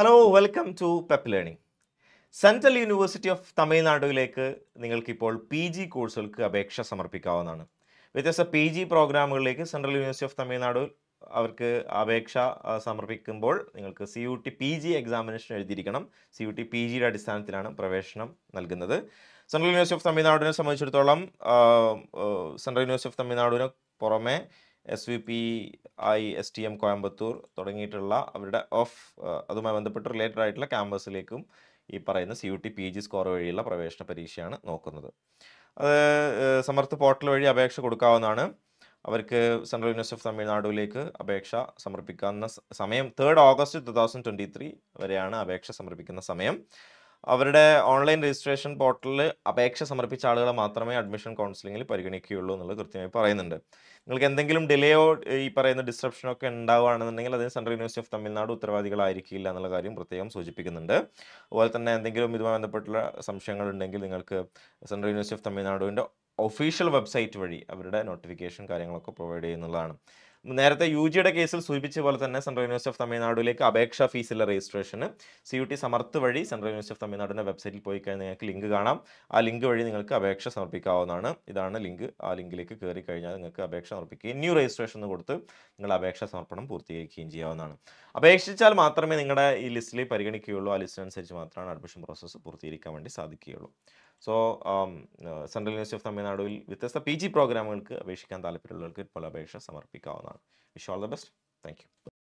hello welcome to pep learning central university of തമിഴ്നാടുവിലേക്ക് നിങ്ങൾക്കിപ്പോൾ P G കോഴ്സുകൾക്ക് അപേക്ഷ സമർപ്പിക്കാവുന്നതാണ് വ്യത്യസ്ത പി ജി പ്രോഗ്രാമുകളിലേക്ക് സെൻട്രൽ യൂണിവേഴ്സിറ്റി ഓഫ് തമിഴ്നാട് അവർക്ക് അപേക്ഷ ആ, സമർപ്പിക്കുമ്പോൾ നിങ്ങൾക്ക് C U T P G examination എഴുതിയിരിക്കണം സി യു ടി പി ജിയുടെ അടിസ്ഥാനത്തിലാണ് പ്രവേശനം നൽകുന്നത് സെൻട്രൽ യൂണിവേഴ്സിറ്റി ഓഫ് തമിഴ്നാടിനെ സംബന്ധിച്ചിടത്തോളം ആ, ആ, സെൻട്രൽ യൂണിവേഴ്സിറ്റി ഓഫ് തമിഴ്നാടിന് പുറമെ S V P I S T M Coimbatore തുടങ്ങിയിട്ടുള്ള അവരുടെ ഓഫ് അതുമായി ബന്ധപ്പെട്ട് റിലേറ്റഡ് ആയിട്ടുള്ള ക്യാമ്പസിലേക്കും ഈ പറയുന്ന C U T P G score വഴിയുള്ള പ്രവേശന പരീക്ഷയാണ് നോക്കുന്നത് അത് ഏഹ്, സമർത്ഥ് പോർട്ടൽ വഴി അപേക്ഷ കൊടുക്കാവുന്നതാണ് അവർക്ക് സെൻട്രൽ യൂണിവേഴ്സിറ്റി ഓഫ് തമിഴ്നാടുവിലേക്ക് അപേക്ഷ സമർപ്പിക്കാവുന്ന സ- സമയം third August two thousand twenty three വരെയാണ് അപേക്ഷ സമർപ്പിക്കുന്ന സമയം അവരുടെ ഓൺലൈൻ രജിസ്ട്രേഷൻ പോർട്ടലിൽ അപേക്ഷ സമർപ്പിച്ച ആളുകളെ മാത്രമേ അഡ്മിഷൻ കൗൺസിലിംഗിൽ പരിഗണിക്കുകയുള്ളൂ എന്നുള്ളത് കൃത്യമായി പറയുന്നുണ്ട് നിങ്ങൾക്ക് എന്തെങ്കിലും ഡിലേയോ ഈ പറയുന്ന ഡിസ്ട്രപ്ഷനോ ഒക്കെ ഉണ്ടാവുകയാണെന്നുണ്ടെങ്കിൽ അതിന് സെൻട്രൽ യൂണിവേഴ്സിറ്റി ഓഫ് തമിഴ്നാട് ഉത്തരവാദികളായിരിക്കില്ല എന്നുള്ള കാര്യം പ്രത്യേകം സൂചിപ്പിക്കുന്നുണ്ട് അതുപോലെ തന്നെ എന്തെങ്കിലും ഇതുമായി ബന്ധപ്പെട്ടുള്ള സംശയങ്ങൾ ഉണ്ടെങ്കിൽ നിങ്ങൾക്ക് സെൻട്രൽ യൂണിവേഴ്സിറ്റി ഓഫ് തമിഴ്നാടുവിൻ്റെ ഒഫീഷ്യൽ വെബ്സൈറ്റ് വഴി അവരുടെ നോട്ടിഫിക്കേഷൻ കാര്യങ്ങളൊക്കെ പ്രൊവൈഡ് ചെയ്യുന്നതാണ് നേരത്തെ യു ജിയുടെ കേസിൽ സൂചിപ്പിച്ച പോലെ തന്നെ സെൻട്രൽ യൂണിവേഴ്സിറ്റി ഓഫ് തമിഴ്നാടുവിലേക്ക് അപേക്ഷാ ഫീസിലെ രജിസ്ട്രേഷന് സി യു ടി സമർത്ത് വഴി സെൻട്രൽ യൂണിവേഴ്സിറ്റി ഓഫ് തമിഴ്നാടിൻ്റെ വെബ്സൈറ്റിൽ പോയി കഴിഞ്ഞാൽ നിങ്ങൾക്ക് ലിങ്ക് കാണാം ആ ലിങ്ക് വഴി നിങ്ങൾക്ക് അപേക്ഷ സമർപ്പിക്കാവുന്നതാണ് ഇതാണ് ലിങ്ക് ആ ലിങ്കിലേക്ക് കയറി കഴിഞ്ഞാൽ നിങ്ങൾക്ക് അപേക്ഷ സമർപ്പിക്കുകയും ന്യൂ രജിസ്ട്രേഷൻ എന്ന് കൊടുത്ത് നിങ്ങൾ അപേക്ഷ സമർപ്പണം പൂർത്തീകരിക്കുകയും ചെയ്യാവുന്നതാണ് അപേക്ഷിച്ചാൽ മാത്രമേ നിങ്ങളുടെ ഈ ലിസ്റ്റിൽ പരിഗണിക്കുകയുള്ളൂ ആ ലിസ്റ്റിനനുസരിച്ച് മാത്രമാണ് അഡ്മിഷൻ പ്രോസസ്സ് പൂർത്തീകരിക്കാൻ വേണ്ടി സാധിക്കുകയുള്ളൂ സോ സെൻട്രൽ യൂണിവേഴ്സിറ്റി ഓഫ് തമിഴ്നാടുവിൽ വ്യത്യസ്ത പി ജി പ്രോഗ്രാമുകൾക്ക് അപേക്ഷിക്കാൻ താല്പര്യമുള്ളവർക്ക് ഇപ്പോൾ അപേക്ഷ സമർപ്പിക്കാവുന്നതാണ് wish all the best thank U